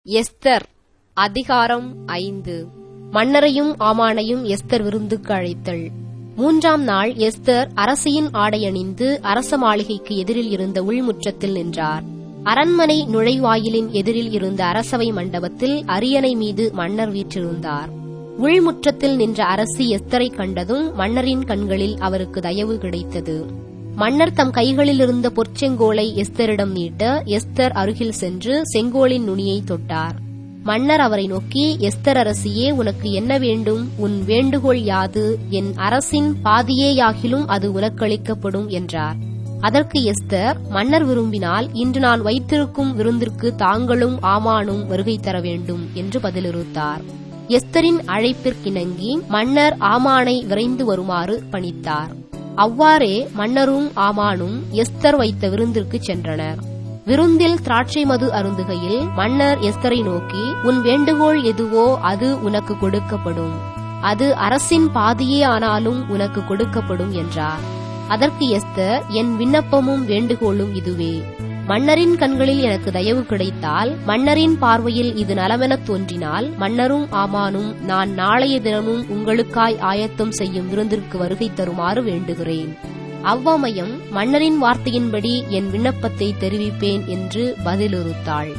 Esther அதிகாரம் ஐந்து மன்னரையும் ஆமானையும் Esther விருந்துக்கு அழைத்தல் மூன்றாம் நாள் எஸ்தர் அரசியின் ஆடையணிந்து அரச மாளிகைக்கு எதிரில் இருந்த உள்முற்றத்தில் நின்றார் அரண்மனை நுழைவாயிலின் எதிரில் இருந்த அரசவை மண்டபத்தில் அரியணை மீது மன்னர் வீற்றிருந்தார் உள்முற்றத்தில் நின்ற அரசி எஸ்தரை கண்டதும் மன்னரின் கண்களில் அவருக்கு தயவு கிடைத்தது மன்னர் தம் கைகளில் இருந்த பொற்செங்கோலை எஸ்தரிடம் நீட்ட எஸ்தர் அருகில் சென்று செங்கோலின் நுனியை தொட்டார் மன்னர் அவரை நோக்கி எஸ்தர் அரசியே உனக்கு என்ன வேண்டும் உன் வேண்டுகோள் யாது என் அரசின் பாதியேயாகிலும் அது உனக்களிக்கப்படும் என்றார் அதற்கு எஸ்தர் மன்னர் விரும்பினால் இன்று நான் வைத்திருக்கும் விருந்திற்கு தாங்களும் ஆமானும் வருகை தர வேண்டும் என்று பதிலிறுத்தார் எஸ்தரின் அழைப்பிற்கிணங்கி மன்னர் ஆமானை விரைந்து வருமாறு பணித்தார் அவ்வாறே மன்னரும் ஆமானும் எஸ்தர் வைத்த விருந்திற்கு சென்றனர் விருந்தில் திராட்சை மது அருந்துகையில் மன்னர் எஸ்தரை நோக்கி உன் வேண்டுகோள் எதுவோ அது உனக்கு கொடுக்கப்படும் அது அரசின் பாதியே ஆனாலும் உனக்கு கொடுக்கப்படும் என்றார் அதற்கு எஸ்தர் என் விண்ணப்பமும் வேண்டுகோளும் இதுவே மன்னரின் கண்களில் எனக்கு தயவு கிடைத்தால் மன்னரின் பார்வையில் இது நலமெனத் தோன்றினால் மன்னரும் ஆமானும் நான் நாளைய தினமும் உங்களுக்காய் ஆயத்தம் செய்யும் விருந்திற்கு வருகை தருமாறு வேண்டுகிறேன் அவ்வமயம் மன்னரின் வார்த்தையின்படி என் விண்ணப்பத்தை தெரிவிப்பேன் என்று பதிலுறுத்தாள்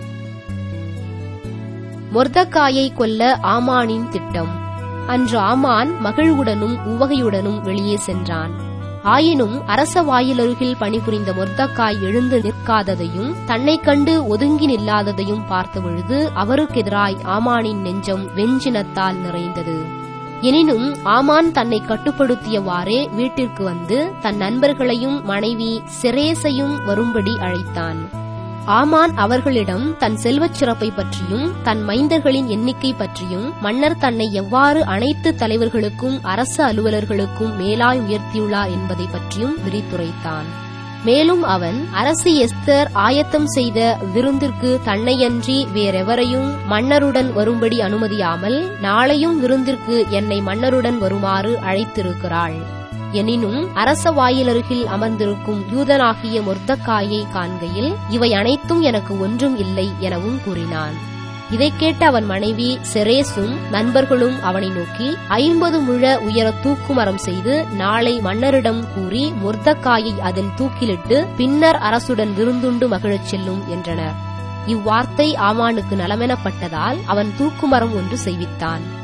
மொர்தக்காயை கொல்ல ஆமானின் திட்டம் அன்று ஆமான் மகிழ்வுடனும் உவகையுடனும் வெளியே சென்றான் ஆயினும் அரச வாயிலருகில் பணிபுரிந்த மொர்தக்காய் எழுந்து நிற்காததையும் தன்னை கண்டு ஒதுங்கி நில்லாததையும் பார்த்தபொழுது அவருக்கெதிராய் ஆமானின் நெஞ்சம் வெஞ்சினத்தால் நிறைந்தது எனினும் ஆமான் தன்னை கட்டுப்படுத்தியவாறே வீட்டிற்கு வந்து தன் நண்பர்களையும் மனைவி செரேசையும் வரும்படி அழைத்தான் ஆமான் அவர்களிடம் தன் செல்வச் சிறப்பை பற்றியும் தன் மைந்தர்களின் எண்ணிக்கை பற்றியும் மன்னர் தன்னை எவ்வாறு அனைத்து தலைவர்களுக்கும் அரச அலுவலர்களுக்கும் மேலாய் உயர்த்தியுள்ளார் என்பதை பற்றியும் விரித்துரைத்தான் மேலும் அவன் அரசி எஸ்தர் ஆயத்தம் செய்த விருந்திற்கு தன்னையன்றி வேறெவரையும் மன்னருடன் வரும்படி அனுமதியாமல் நாளையும் விருந்திற்கு என்னை மன்னருடன் வருமாறு அழைத்திருக்கிறாள் எனினும் அரச வாயிலருகில் அமர்ந்திருக்கும் யூதனாகிய மொர்தக்காயை காண்கையில் இவை அனைத்தும் எனக்கு ஒன்றும் இல்லை எனவும் கூறினான் இதைக் கேட்ட அவன் மனைவி செரேசும் நண்பர்களும் அவனை நோக்கி ஐம்பது முழ உயர தூக்குமரம் செய்து நாளை மன்னரிடம் கூறி மொர்தக்காயை அதில் தூக்கிலிட்டு பின்னர் அரசுடன் விருந்துண்டு மகிழச் செல்லும் என்றனர் இவ்வார்த்தை ஆமானுக்கு நலமெனப்பட்டதால் அவன் தூக்குமரம் ஒன்று செய்வித்தான்